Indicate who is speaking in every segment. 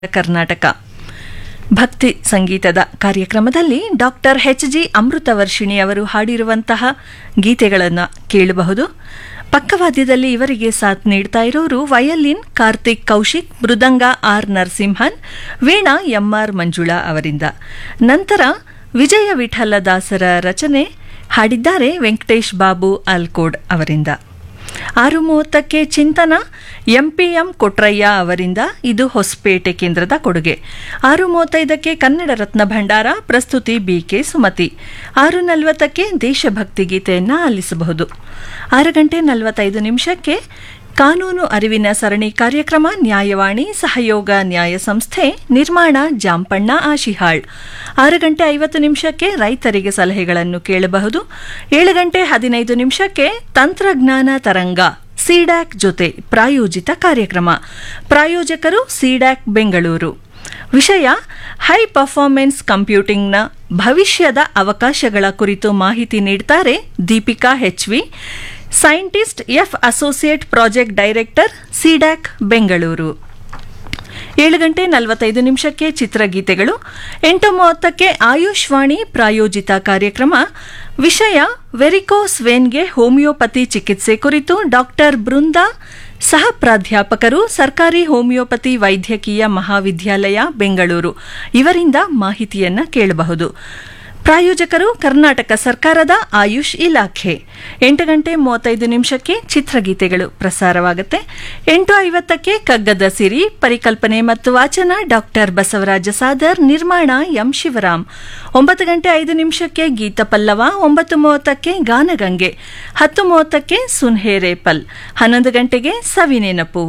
Speaker 1: ಕರ್ನಾಟಕ ಭಕ್ತಿ ಸಂಗೀತದ ಕಾರ್ಯಕ್ರಮದಲ್ಲಿ ಡಾಕ್ಟರ್ ಎಚ್ ಜಿ ಅಮೃತವರ್ಷಿಣಿ ಅವರು ಹಾಡಿರುವಂತಹ ಗೀತೆಗಳನ್ನು ಕೇಳಬಹುದು ಪಕ್ಕವಾದ್ಯದಲ್ಲಿ ಇವರಿಗೆ ಸಾಥ್ ನೀಡ್ತಾ ಇರೋರು violin Karthik Kaushik mridanga R Narasimhan veena M R Manjula ಅವರಿಂದ ನಂತರ ವಿಜಯ ವಿಠಲ ದಾಸರ ರಚನೆ ಹಾಡಿದ್ದಾರೆ ವೆಂಕಟೇಶ್ ಬಾಬು ಅಲ್ಕೋಡ್ ಅವರಿಂದ ಆರು ಮೂವತ್ತಕ್ಕೆ ಚಿಂತನ ಎಂಪಿಎಂ ಕೊಟ್ರಯ್ಯ ಅವರಿಂದ ಇದು ಹೊಸಪೇಟೆ ಕೇಂದ್ರದ ಕೊಡುಗೆ ಆರು ಮೂವತ್ತೈದಕ್ಕೆ ಕನ್ನಡ ರತ್ನ ಭಂಡಾರ ಪ್ರಸ್ತುತಿ ಬಿಕೆ ಸುಮತಿ ಆರು ನಲವತ್ತಕ್ಕೆ ದೇಶಭಕ್ತಿ ಗೀತೆಯನ್ನು ಆಲಿಸಬಹುದು ಆರು ಗಂಟೆ ನಲವತ್ತೈದು ನಿಮಿಷಕ್ಕೆ ಕಾನೂನು ಅರಿವಿನ ಸರಣಿ ಕಾರ್ಯಕ್ರಮ ನ್ಯಾಯವಾಣಿ ಸಹಯೋಗ ನ್ಯಾಯ ಸಂಸ್ಥೆ ನಿರ್ಮಾಣ ಜಾಂಪಣ್ಣ ಆಶಿಹಾಳ್ ಆರು ಗಂಟೆ ಐವತ್ತು ನಿಮಿಷಕ್ಕೆ ರೈತರಿಗೆ ಸಲಹೆಗಳನ್ನು ಕೇಳಬಹುದು ಏಳು ಗಂಟೆ ಹದಿನೈದು ನಿಮಿಷಕ್ಕೆ ತಂತ್ರಜ್ಞಾನ ತರಂಗ ಸಿಡ್ಯಾಕ್ ಜೊತೆ ಪ್ರಾಯೋಜಿತ ಕಾರ್ಯಕ್ರಮ ಪ್ರಾಯೋಜಕರು ಸಿಡ್ಯಾಕ್ ಬೆಂಗಳೂರು ವಿಷಯ ಹೈ ಪರ್ಫಾರ್ಮೆನ್ಸ್ ಕಂಪ್ಯೂಟಿಂಗ್ನ ಭವಿಷ್ಯದ ಅವಕಾಶಗಳ ಕುರಿತು ಮಾಹಿತಿ ನೀಡ್ತಾರೆ Deepika H V scientist F associate project director CDAC Bengaluru ಏಳು ಗಂಟೆ ನಲವತ್ತೈದು ನಿಮಿಷಕ್ಕೆ ಚಿತ್ರಗೀತೆಗಳು ಎಂಟು ಮೂವತ್ತಕ್ಕೆ ಆಯುಷ್ವಾಣಿ ಪ್ರಾಯೋಜಿತ ಕಾರ್ಯಕ್ರಮ ವಿಷಯ ವೆರಿಕೋಸ್ ವೇನ್ಗೆ ಹೋಮಿಯೋಪತಿ ಚಿಕಿತ್ಸೆ ಕುರಿತು ಡಾಕ್ಟರ್ ಬೃಂದಾ ಸಹ ಪ್ರಾಧ್ಯಾಪಕರು ಸರ್ಕಾರಿ ಹೋಮಿಯೋಪತಿ ವೈದ್ಯಕೀಯ ಮಹಾವಿದ್ಯಾಲಯ ಬೆಂಗಳೂರು ಇವರಿಂದ ಮಾಹಿತಿಯನ್ನ ಕೇಳಬಹುದು ಪ್ರಾಯೋಜಕರು ಕರ್ನಾಟಕ ಸರ್ಕಾರದ ಆಯುಷ್ ಇಲಾಖೆ ಎಂಟು ಗಂಟೆ ಮೂವತ್ತೈದು ನಿಮಿಷಕ್ಕೆ ಚಿತ್ರಗೀತೆಗಳು ಪ್ರಸಾರವಾಗುತ್ತೆ ಎಂಟು ಐವತ್ತಕ್ಕೆ ಕಗ್ಗದ ಸಿರಿ ಪರಿಕಲ್ಪನೆ ಮತ್ತು ವಾಚನ ಡಾಕ್ಟರ್ ಬಸವರಾಜ ಸಾದರ್ ನಿರ್ಮಾಣ ಎಂ ಶಿವರಾಮ್ ಒಂಬತ್ತು ಗಂಟೆ ಐದು ನಿಮಿಷಕ್ಕೆ ಗೀತ ಪಲ್ಲವ ಒಂಬತ್ತು ಮೂವತ್ತಕ್ಕೆ ಗಾನಗಂಗೆ ಹತ್ತು ಮೂವತ್ತಕ್ಕೆ ಸುನ್ಹೇರೇಪಲ್ ಹನ್ನೊಂದು ಗಂಟೆಗೆ ಸವಿನೆನಪು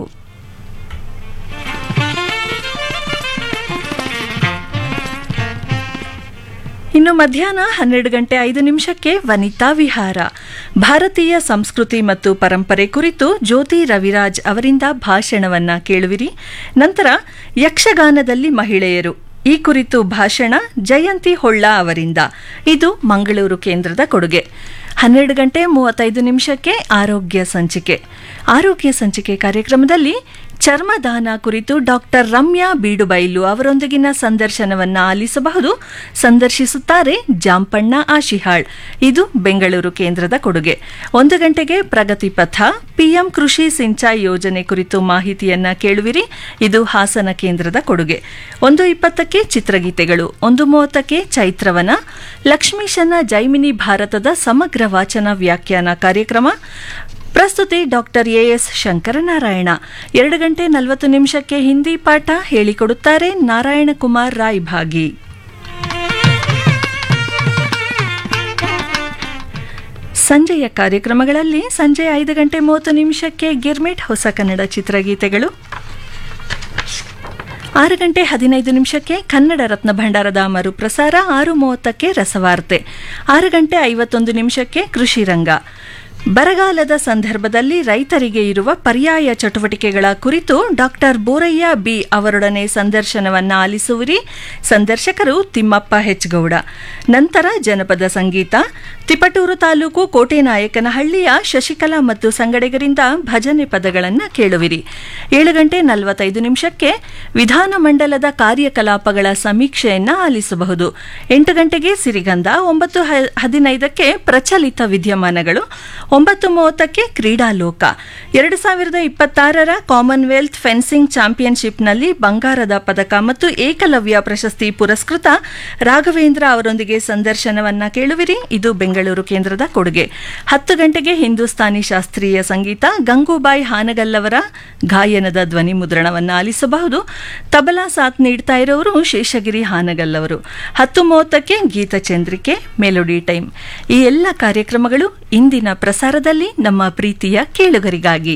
Speaker 1: ಇನ್ನು ಮಧ್ಯಾಹ್ನ ಹನ್ನೆರಡು ಗಂಟೆ ಐದು ನಿಮಿಷಕ್ಕೆ ವನಿತಾ ವಿಹಾರ ಭಾರತೀಯ ಸಂಸ್ಕೃತಿ ಮತ್ತು ಪರಂಪರೆ ಕುರಿತು ಜ್ಯೋತಿ ರವಿರಾಜ್ ಅವರಿಂದ ಭಾಷಣವನ್ನ ಕೇಳುವಿರಿ ನಂತರ ಯಕ್ಷಗಾನದಲ್ಲಿ ಮಹಿಳೆಯರು ಈ ಕುರಿತು ಭಾಷಣ ಜಯಂತಿ ಹೊಳ್ಳ ಅವರಿಂದ ಇದು ಮಂಗಳೂರು ಕೇಂದ್ರದ ಕೊಡುಗೆ ಹನ್ನೆರಡು ಗಂಟೆ ಮೂವತ್ತೈದು ನಿಮಿಷಕ್ಕೆ ಆರೋಗ್ಯ ಸಂಚಿಕೆ ಆರೋಗ್ಯ ಸಂಚಿಕೆ ಕಾರ್ಯಕ್ರಮದಲ್ಲಿ ಚರ್ಮದಾನ ಕುರಿತು ಡಾಕ್ಟರ್ ರಮ್ಯಾ ಬೀಡುಬೈಲು ಅವರೊಂದಿಗಿನ ಸಂದರ್ಶನವನ್ನ ಆಲಿಸಬಹುದು ಸಂದರ್ಶಿಸುತ್ತಾರೆ ಜಾಂಪಣ್ಣ ಆಶಿಹಾಳ್ ಇದು ಬೆಂಗಳೂರು ಕೇಂದ್ರದ ಕೊಡುಗೆ ಒಂದು ಗಂಟೆಗೆ ಪ್ರಗತಿ ಪಥ ಪಿಎಂ ಕೃಷಿ ಸಿಂಚಾಯಿ ಯೋಜನೆ ಕುರಿತು ಮಾಹಿತಿಯನ್ನ ಕೇಳುವಿರಿ ಇದು ಹಾಸನ ಕೇಂದ್ರದ ಕೊಡುಗೆ ಒಂದು ಇಪ್ಪತ್ತಕ್ಕೆ ಚಿತ್ರಗೀತೆಗಳು ಒಂದು ಮೂವತ್ತಕ್ಕೆ ಚೈತ್ರವನ ಲಕ್ಷ್ಮೀಶನ ಜೈಮಿನಿ ಭಾರತದ ಸಮಗ್ರ ವಾಚನ ವ್ಯಾಖ್ಯಾನ ಕಾರ್ಯಕ್ರಮ ಪ್ರಸ್ತುತಿ ಡಾಕ್ಟರ್ ಎಎಸ್ ಶಂಕರನಾರಾಯಣ ಎರಡು ಗಂಟೆ ನಲವತ್ತು ನಿಮಿಷಕ್ಕೆ ಹಿಂದಿ ಪಾಠ ಹೇಳಿಕೊಡುತ್ತಾರೆ ನಾರಾಯಣಕುಮಾರ್ ರಾಯ್ ಭಾಗಿ ಸಂಜೆಯ ಕಾರ್ಯಕ್ರಮಗಳಲ್ಲಿ ಸಂಜೆ ಐದು ಗಂಟೆ ಮೂವತ್ತು ನಿಮಿಷಕ್ಕೆ ಗಿರ್ಮಿಟ್ ಹೊಸ ಕನ್ನಡ ಚಿತ್ರಗೀತೆಗಳು ಆರು ಗಂಟೆ ಹದಿನೈದು ನಿಮಿಷಕ್ಕೆ ಕನ್ನಡ ರತ್ನ ಭಂಡಾರದ ಮರುಪ್ರಸಾರ ಆರು ಮೂವತ್ತಕ್ಕೆ ರಸವಾರ್ತೆ ಆರು ಗಂಟೆ ಐವತ್ತೊಂದು ನಿಮಿಷಕ್ಕೆ ಕೃಷಿ ರಂಗ ಬರಗಾಲದ ಸಂದರ್ಭದಲ್ಲಿ ರೈತರಿಗೆ ಇರುವ ಪರ್ಯಾಯ ಚಟುವಟಿಕೆಗಳ ಕುರಿತು ಡಾಕ್ಟರ್ ಬೋರಯ್ಯ ಬಿ ಅವರೊಡನೆ ಸಂದರ್ಶನವನ್ನ ಆಲಿಸುವಿರಿ ಸಂದರ್ಶಕರು ತಿಮ್ಮಪ್ಪ ಹೆಚ್ಗೌಡ ನಂತರ ಜನಪದ ಸಂಗೀತ ತಿಪಟೂರು ತಾಲೂಕು ಕೋಟೆನಾಯಕನಹಳ್ಳಿಯ ಶಶಿಕಲಾ ಮತ್ತು ಸಂಗಡಿಗರಿಂದ ಭಜನೆ ಪದಗಳನ್ನು ಕೇಳುವಿರಿ ಏಳು ಗಂಟೆ ನಲವತ್ತೈದು ನಿಮಿಷಕ್ಕೆ ವಿಧಾನಮಂಡಲದ ಕಾರ್ಯಕಲಾಪಗಳ ಸಮೀಕ್ಷೆಯನ್ನ ಆಲಿಸಬಹುದು ಎಂಟು ಗಂಟೆಗೆ ಸಿರಿಗಂಧ ಒಂಬತ್ತು ಹದಿನೈದಕ್ಕೆ ಪ್ರಚಲಿತ ವಿದ್ಯಮಾನಗಳು ಒಂಬತ್ತು ಮೂವತ್ತಕ್ಕೆ ಕ್ರೀಡಾಲೋಕ ಎರಡು ಸಾವಿರದ ಇಪ್ಪತ್ತಾರರ ಕಾಮನ್ವೆಲ್ತ್ ಫೆನ್ಸಿಂಗ್ ಚಾಂಪಿಯನ್ಶಿಪ್ನಲ್ಲಿ ಬಂಗಾರದ ಪದಕ ಮತ್ತು ಏಕಲವ್ಯ ಪ್ರಶಸ್ತಿ ಪುರಸ್ಕೃತ ರಾಘವೇಂದ್ರ ಅವರೊಂದಿಗೆ ಸಂದರ್ಶನವನ್ನ ಕೇಳುವಿರಿ ಇದು ಬೆಂಗಳೂರು ಕೇಂದ್ರದ ಕೊಡುಗೆ ಹತ್ತು ಗಂಟೆಗೆ ಹಿಂದೂಸ್ತಾನಿ ಶಾಸ್ತ್ರೀಯ ಸಂಗೀತ ಗಂಗೂಬಾಯಿ ಹಾನಗಲ್ಲವರ ಗಾಯನದ ಧ್ವನಿ ಮುದ್ರಣವನ್ನು ಆಲಿಸಬಹುದು ತಬಲಾ ಸಾಥ್ ನೀಡ್ತಾ ಇರೋರು ಶೇಷಗಿರಿ ಹಾನಗಲ್ ಅವರು ಹತ್ತು ಮೂವತ್ತಕ್ಕೆ ಗೀತಚಂದ್ರಿಕೆ ಮೆಲೋಡಿ ಟೈಮ್ ಈ ಎಲ್ಲ ಕಾರ್ಯಕ್ರಮಗಳು ಇಂದಿನ ಪ್ರಸಾರದಲ್ಲಿ ನಮ್ಮ ಪ್ರೀತಿಯ ಕೇಳುಗರಿಗಾಗಿ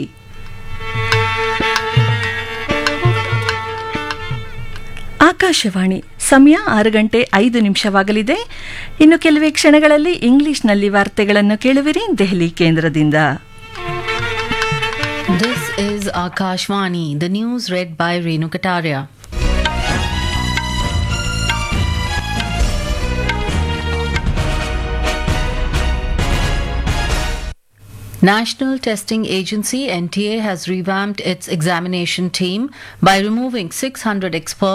Speaker 1: ಆಕಾಶವಾಣಿ ಸಮಯ ಆರು ಗಂಟೆ ಐದು ನಿಮಿಷವಾಗಲಿದೆ ಇನ್ನು ಕೆಲವೇ ಕ್ಷಣಗಳಲ್ಲಿ ಇಂಗ್ಲಿಷ್ನಲ್ಲಿ ವಾರ್ತೆಗಳನ್ನು ಕೇಳುವಿರಿ ದೆಹಲಿ ಕೇಂದ್ರದಿಂದ
Speaker 2: This is Akashvani, the news read by Renu Kataria. National Testing Agency NTA has revamped its examination team by removing 600 experts